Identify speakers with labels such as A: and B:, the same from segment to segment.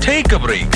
A: Take a break.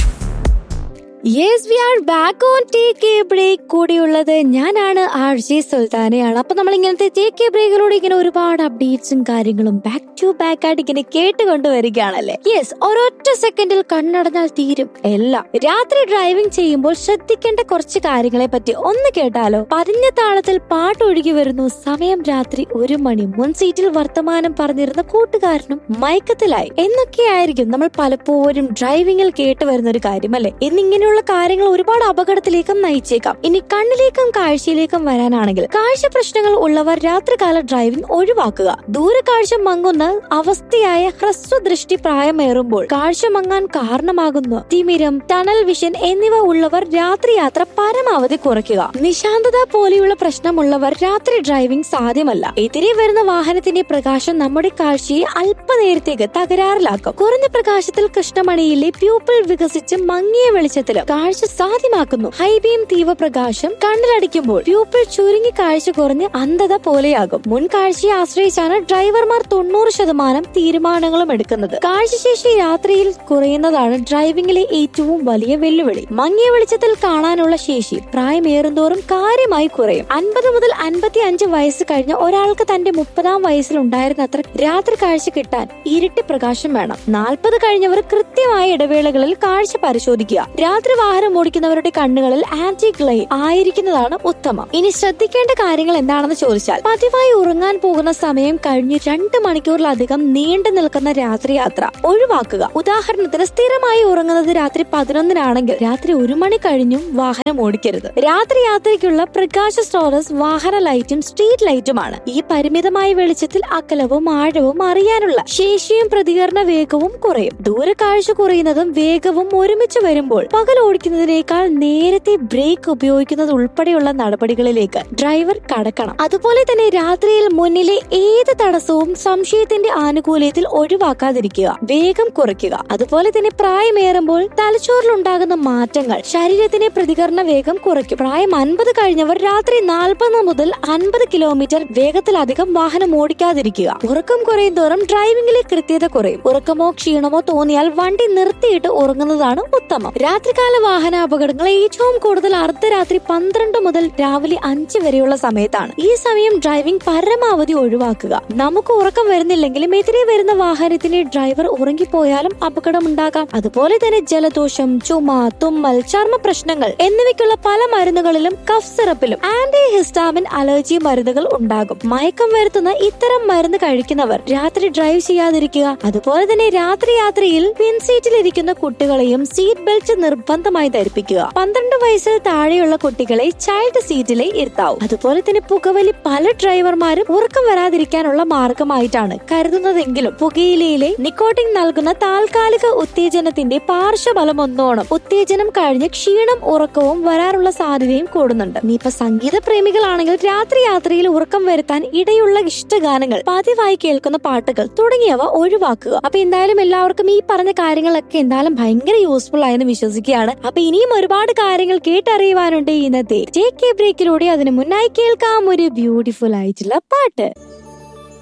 B: Yes we are back on take a break കൂടിയുള്ളത് ഞാനാണ് R J സുൽത്താനയാണ് അപ്പൊ നമ്മൾ ഇങ്ങനത്തെ ടേക്ക് എ ബ്രേക്കിലൂടെ ഇങ്ങനെ ഒരുപാട് അപ്ഡേറ്റ്സും കാര്യങ്ങളും ബാക്ക് ടു ബാക്ക് ആയിട്ട് ഇങ്ങനെ കേട്ടുകൊണ്ട് വരികയാണല്ലേ യെസ് ഒരൊറ്റ സെക്കൻഡിൽ കണ്ണടഞ്ഞാൽ തീരും എല്ലാം രാത്രി ഡ്രൈവിംഗ് ചെയ്യുമ്പോൾ ശ്രദ്ധിക്കേണ്ട കുറച്ച് കാര്യങ്ങളെ പറ്റി ഒന്ന് കേട്ടാലോ പതിഞ്ഞ താളത്തിൽ പാട്ടൊഴുകി വരുന്നു സമയം രാത്രി ഒരു മണി മുൻ സീറ്റിൽ വർത്തമാനം പറഞ്ഞിരുന്ന കൂട്ടുകാരനും മയക്കത്തിലായി എന്നൊക്കെയായിരിക്കും നമ്മൾ പലപ്പോഴും ഡ്രൈവിംഗിൽ കേട്ട് വരുന്ന ഒരു കാര്യമല്ലേ എന്നിങ്ങനെയുള്ള കാര്യങ്ങൾ ഒരുപാട് അപകടത്തിലേക്കും നയിച്ചേക്കാം ഇനി കണ്ണിലേക്കും കാഴ്ചയിലേക്കും വരാനാണെങ്കിൽ കാഴ്ച പ്രശ്നങ്ങൾ ഉള്ളവർ രാത്രികാല ഡ്രൈവിംഗ് ഒഴിവാക്കുക ദൂരക്കാഴ്ച മങ്ങുന്ന അവസ്ഥയായ ഹ്രസ്വദൃഷ്ടി പ്രായമേറുമ്പോൾ കാഴ്ച മങ്ങാൻ കാരണമാകുന്നു തിമിരം ടണൽ വിഷൻ എന്നിവ ഉള്ളവർ രാത്രി യാത്ര പരമാവധി കുറയ്ക്കുക നിശാന്തത പോലെയുള്ള പ്രശ്നമുള്ളവർ രാത്രി ഡ്രൈവിംഗ് സാധ്യമല്ല എതിരെ വരുന്ന വാഹനത്തിന്റെ പ്രകാശം നമ്മുടെ കാഴ്ചയെ അല്പനേരത്തേക്ക് തകരാറിലാക്കും കുറഞ്ഞ പ്രകാശത്തിൽ കൃഷ്ണമണിയിലെ പ്യൂപ്പിൾ വികസിച്ച് മങ്ങിയ വെളിച്ചത്തിലും കാഴ്ച സാധ്യമാക്കുന്നു ഹൈബീം തീവ്രപ്രകാശം കണ്ണിലടിക്കുമ്പോൾ പ്യൂപ്പിൾ ചുരുങ്ങി കാഴ്ച കുറഞ്ഞ് അന്ധത പോലെയാകും മുൻ കാഴ്ചയെ ആശ്രയിച്ചാണ് ഡ്രൈവർമാർ തൊണ്ണൂറ് ശതമാനം തീരുമാനങ്ങളും എടുക്കുന്നത് കാഴ്ചശേഷി രാത്രിയിൽ കുറയുന്നതാണ് ഡ്രൈവിംഗിലെ ഏറ്റവും വലിയ വെല്ലുവിളി മങ്ങിയ വെളിച്ചത്തിൽ കാണാനുള്ള ശേഷി പ്രായമേറുന്തോറും കാര്യമായി കുറയും അൻപത് മുതൽ അൻപത്തി അഞ്ച് വയസ്സ് കഴിഞ്ഞ ഒരാൾക്ക് തന്റെ മുപ്പതാം വയസ്സിൽ ഉണ്ടായിരുന്ന അത്ര രാത്രി കാഴ്ച കിട്ടാൻ ഇരട്ടി പ്രകാശം വേണം നാൽപ്പത് കഴിഞ്ഞവർ കൃത്യമായ ഇടവേളകളിൽ കാഴ്ച പരിശോധിക്കുക രാത്രി വാഹനം ഓടിക്കുന്നവരുടെ കണ്ണുകളിൽ ആന്റി ഗ്ലൈ ആയിരിക്കുന്നതാണ് ഉത്തമം ഇനി ശ്രദ്ധിക്കേണ്ട കാര്യങ്ങൾ എന്താണെന്ന് ചോദിച്ചാൽ പതിവായി ഉറങ്ങാൻ പോകുന്ന സമയം കഴിഞ്ഞ് രണ്ട് മണിക്കൂറിലധികം നീണ്ടു നിൽക്കുന്ന രാത്രി യാത്ര ഒഴിവാക്കുക ഉദാഹരണത്തിന് സ്ഥിരമായി ഉറങ്ങുന്നത് രാത്രി പതിനൊന്നിനാണെങ്കിൽ രാത്രി ഒരു മണി കഴിഞ്ഞും വാഹനം ഓടിക്കരുത് രാത്രി യാത്രയ്ക്കുള്ള പ്രകാശ സ്രോതസ് വാഹന ലൈറ്റും സ്ട്രീറ്റ് ലൈറ്റുമാണ് ഈ പരിമിതമായ വെളിച്ചത്തിൽ അകലവും ആഴവും അറിയാനുള്ള ശേഷിയും പ്രതികരണ വേഗവും കുറയും ദൂരക്കാഴ്ച കുറയുന്നതും വേഗവും ഒരുമിച്ച് വരുമ്പോൾ പകൽ ഓടിക്കുന്നതിനേക്കാൾ നേരത്തെ ബ്രേക്ക് ഉപയോഗിക്കുന്നത് ഉൾപ്പെടെയുള്ള നടപടികളിലേക്ക് ഡ്രൈവർ കടക്കണം അതുപോലെ തന്നെ രാത്രിയിൽ മുന്നിലെ ഏത് തടസ്സവും സംശയത്തിന്റെ ആനുകൂല്യത്തിൽ ഒഴിവാക്കാതിരിക്കുക വേഗം കുറയ്ക്കുക അതുപോലെ തന്നെ പ്രായമേറുമ്പോൾ തലച്ചോറിലുണ്ടാകുന്ന മാറ്റങ്ങൾ ശരീരത്തിന്റെ പ്രതികരണ വേഗം കുറയ്ക്കും പ്രായം അൻപത് കഴിഞ്ഞവർ രാത്രി നാൽപ്പത് മുതൽ അൻപത് കിലോമീറ്റർ വേഗത്തിലധികം വാഹനം ഓടിക്കാതിരിക്കുക ഉറക്കം കുറയും തോറും ഡ്രൈവിംഗിലെ കൃത്യത കുറയും ഉറക്കമോ ക്ഷീണമോ തോന്നിയാൽ വണ്ടി നിർത്തിയിട്ട് ഉറങ്ങുന്നതാണ് ഉത്തമം രാത്രികാല വാഹന അപകടങ്ങൾ ഏറ്റവും കൂടുതൽ അർദ്ധരാത്രി പന്ത്രണ്ട് മുതൽ രാവിലെ അഞ്ച് വരെയുള്ള സമയത്താണ് ഈ സമയം ഡ്രൈവിംഗ് പരമാവധി ഒഴിവാക്കുക നമുക്ക് ഉറക്കം വരുന്നില്ലെങ്കിലും എതിരെ വരുന്ന വാഹനത്തിന്റെ ഡ്രൈവർ ഉറങ്ങിപ്പോയാലും അപകടം ഉണ്ടാകാം അതുപോലെ തന്നെ ജലദോഷം ചുമ തുമ്മൽ ചർമ്മ പ്രശ്നങ്ങൾ എന്നിവയ്ക്കുള്ള പല മരുന്നുകളിലും കഫ് സിറപ്പിലും ആന്റി ഹിസ്റ്റാമിൻ അലർജി മരുന്നുകൾ ഉണ്ടാകും മയക്കം വരുത്തുന്ന ഇത്തരം മരുന്ന് കഴിക്കുന്നവർ രാത്രി ഡ്രൈവ് ചെയ്യാതിരിക്കുക അതുപോലെ തന്നെ രാത്രി യാത്രയിൽ പിൻസീറ്റിൽ ഇരിക്കുന്ന കുട്ടികളെയും സീറ്റ് ബെൽറ്റ് നിർബന്ധമായി ധരിപ്പിക്കുക പന്ത്രണ്ട് വയസ്സിൽ താഴെയുള്ള കുട്ടികളെ ചൈൽഡ് സീറ്റിലെ ഇരുത്താവും അതുപോലെ തന്നെ പുകവലി പല ഡ്രൈവർമാരും ഉറക്കം വരാതിരിക്കാനുള്ള മാർഗമായിട്ടാണ് കരുതുന്നതെങ്കിലും പുകയിലയിലെ നിക്കോട്ടിൻ നൽകുന്ന താൽക്കാലിക ഉത്തേജനത്തിന്റെ പാർശ്വഫലം ഒന്നോണം ഉത്തേജനം കഴിഞ്ഞ് ക്ഷീണം ഉറക്കവും വരാനുള്ള സാധ്യതയും കൂടുന്നുണ്ട് ഇനിയിപ്പോ സംഗീത പ്രേമികളാണെങ്കിൽ രാത്രി യാത്രയിൽ ഉറക്കം വരുത്താൻ ഇടയുള്ള ഇഷ്ടഗാനങ്ങൾ പതിവായി കേൾക്കുന്ന പാട്ടുകൾ തുടങ്ങിയവ ഒഴിവാക്കുക അപ്പൊ എന്തായാലും എല്ലാവർക്കും ഈ പറഞ്ഞ കാര്യങ്ങളൊക്കെ എന്തായാലും ഭയങ്കര യൂസ്ഫുൾ ആയെന്ന് വിശ്വസിക്കുകയാണ് അപ്പൊ ഇനിയും ഒരുപാട് കാര്യങ്ങൾ കേട്ടറിയുവാനുണ്ട് ഇന്നത്തെ ജെ കെ ബ്രേക്കിലൂടെ അതിന് മുന്നായി കേൾക്കാം ഒരു ബ്യൂട്ടിഫുൾ ആയിട്ടുള്ള പാട്ട്